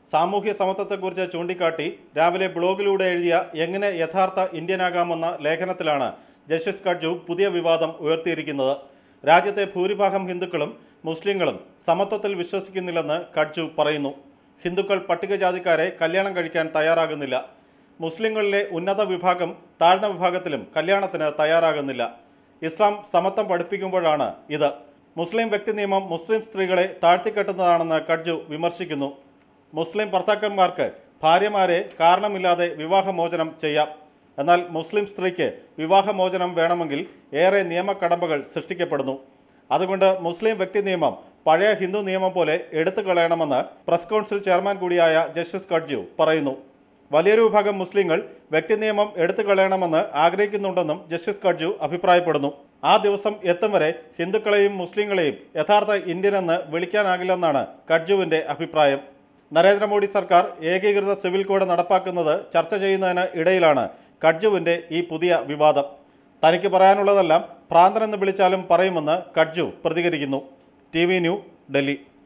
സാമൂഹ്യ സമത്വത്തെക്കുറിച്ച് ചൂണ്ടിക്കാട്ടി രാവിലെ ബ്ലോഗിലൂടെ എഴുതിയ എങ്ങനെ യഥാർത്ഥ ഇന്ത്യനാകാമെന്ന ലേഖനത്തിലാണ് ജസ്റ്റിസ് കഡ്ജു പുതിയ വിവാദം ഉയർത്തിയിരിക്കുന്നത് രാജ്യത്തെ ഭൂരിഭാഗം ഹിന്ദുക്കളും മുസ്ലിങ്ങളും സമത്വത്തിൽ വിശ്വസിക്കുന്നില്ലെന്ന് കഡ്ജു പറയുന്നു ഹിന്ദുക്കൾ പട്ടികജാതിക്കാരെ കല്യാണം കഴിക്കാൻ തയ്യാറാകുന്നില്ല മുസ്ലിങ്ങളിലെ ഉന്നത വിഭാഗം താഴ്ന്ന വിഭാഗത്തിലും കല്യാണത്തിന് തയ്യാറാകുന്നില്ല ഇസ്ലാം സമത്വം പഠിപ്പിക്കുമ്പോഴാണ് ഇത് മുസ്ലിം വ്യക്തി നിയമം മുസ്ലിം സ്ത്രീകളെ താഴ്ത്തിക്കെട്ടുന്നതാണെന്ന് കഡ്ജു വിമർശിക്കുന്നു മുസ്ലിം ഭർത്താക്കന്മാർക്ക് ഭാര്യമാരെ കാരണമില്ലാതെ വിവാഹമോചനം ചെയ്യാം എന്നാൽ മുസ്ലിം സ്ത്രീക്ക് വിവാഹമോചനം വേണമെങ്കിൽ ഏറെ നിയമക്കടമ്പകൾ സൃഷ്ടിക്കപ്പെടുന്നു അതുകൊണ്ട് മുസ്ലിം വ്യക്തി നിയമം പഴയ ഹിന്ദു നിയമം പോലെ എടുത്തു കളയണമെന്ന് പ്രസ് കൗൺസിൽ ചെയർമാൻ കൂടിയായ ജസ്റ്റിസ് കഡ്ജു പറയുന്നു വലിയൊരു വിഭാഗം മുസ്ലിങ്ങൾ വ്യക്തി നിയമം എടുത്തു കളയണമെന്ന് ആഗ്രഹിക്കുന്നുണ്ടെന്നും ജസ്റ്റിസ് കഡ്ജു അഭിപ്രായപ്പെടുന്നു ആ ദിവസം എത്തും വരെ ഹിന്ദുക്കളെയും മുസ്ലിങ്ങളെയും യഥാർത്ഥ ഇന്ത്യൻ എന്ന് വിളിക്കാനാകില്ലെന്നാണ് കഡ്ജുവിന്റെ അഭിപ്രായം നരേന്ദ്രമോദി സർക്കാർ ഏകീകൃത സിവിൽ കോഡ് നടപ്പാക്കുന്നത് ചർച്ച ചെയ്യുന്നതിന് ഇടയിലാണ് കഡ്ജുവിന്റെ ഈ പുതിയ വിവാദം തനിക്ക് പറയാനുള്ളതെല്ലാം ഭ്രാന്തനെന്ന് വിളിച്ചാലും പറയുമെന്ന് കഡ്ജു പ്രതികരിക്കുന്നു ടി വി ന്യൂ ഡൽഹി